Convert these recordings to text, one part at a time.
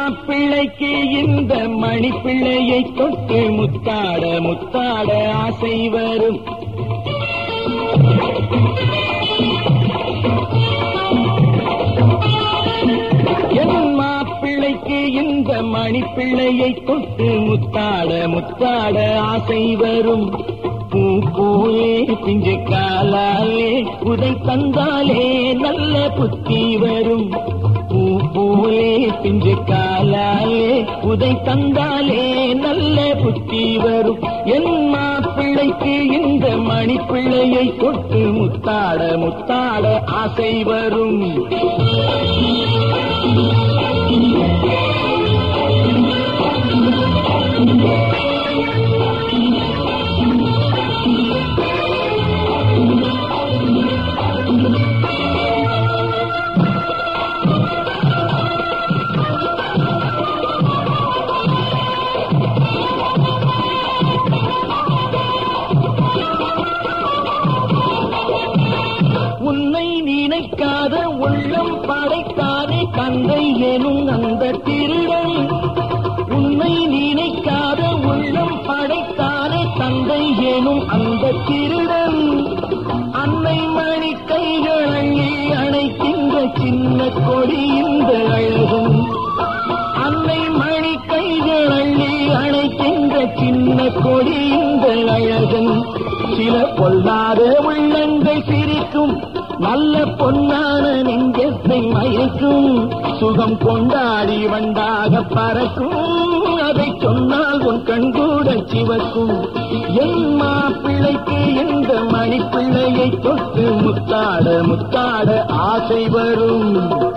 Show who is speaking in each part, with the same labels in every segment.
Speaker 1: மாப்பிள்ளைக்கு இந்த மணிப்பிள்ளையை தொட்டு முத்தாட முத்தாட ஆசை வரும் என் மாப்பிள்ளைக்கு இந்த மணிப்பிள்ளையை தொட்டு முத்தாட முத்தாட ஆசை வரும் பூ போலே பிஞ்சு காலாலே உதை தந்தாலே நல்ல புத்தி வரும் பூ போலே பிஞ்சு காலாலே உதை தந்தாலே நல்ல புத்தி வரும் என் மாப்பிள்ளைக்கு இந்த மணிப்பிள்ளையை தொட்டு முத்தாட முத்தாட ஆசை வரும் உன்னை நினைக்காத உள்ளம் படைத்தானே கந்தை எனும் அந்த திருடன் உன்னை நினைக்காத உள்ளம் படைத்தானே தந்தை எனும் அந்த திருடன் அன்னை மணி கைகள் அள்ளி அணைக்கின்ற சின்ன கொடி இந்த அழகும் அன்னை மணி கைகள் அள்ளி அணைக்கின்ற சின்ன கொடி இந்த அழகன் சில பொல்லாத உள்ளங்கள் சிரிக்கும் நல்ல பொன்னான நெஞ்சத்தை மயக்கும் சுகம் கொண்டாடி வண்டாக பறக்கும் அதை சொன்னால் உன் கண் கூட சிவக்கும் என் மாப்பிள்ளைக்கு எந்த மணிப்பிள்ளையை தொட்டு முத்தாட முத்தாட ஆசை வரும்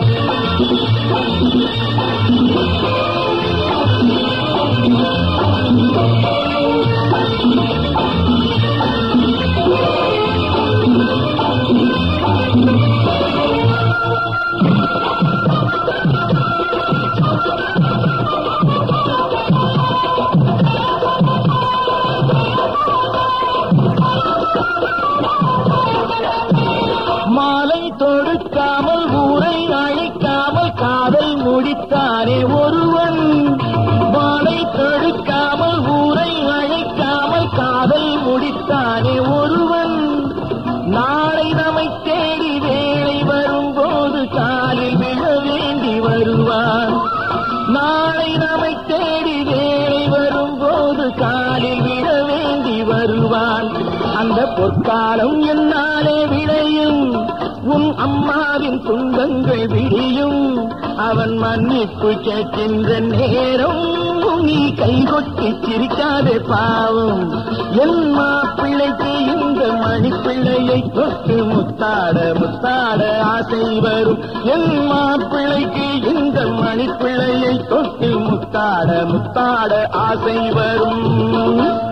Speaker 1: மாலை தொடுக்காமல் ஊரை அழைக்காமல் காதல் முடித்தானே ஒருவன் மாலை தொடுக்காமல் ஊரை அழைக்காமல் காதல் முடித்தானே ஒருவன் நாளை நம்மை தேடி வேலை வரும்போது காலில் விழ வேண்டி வருவான் நாளை நம்மை தேடி வேலை வரும்போது காலில் விழ வேண்டி வருவான் அந்த பொற்காலம் என்னாலே விளையும் உன் அம்மாவின் துன்பங்கள் விடியும் அவன் மன்னிப்பு கேட்கின்ற நேரம் நீ கைகொட்டி சிரிக்காதே பாவம் என் மாப்பிள்ளைக்கு இந்த மணிப்பிள்ளையை தொட்டு முத்தாட முத்தாட ஆசை வரும் என் மாப்பிள்ளைக்கு இந்த மணிப்பிள்ளையை தொட்டு முத்தாட முத்தாட ஆசை வரும்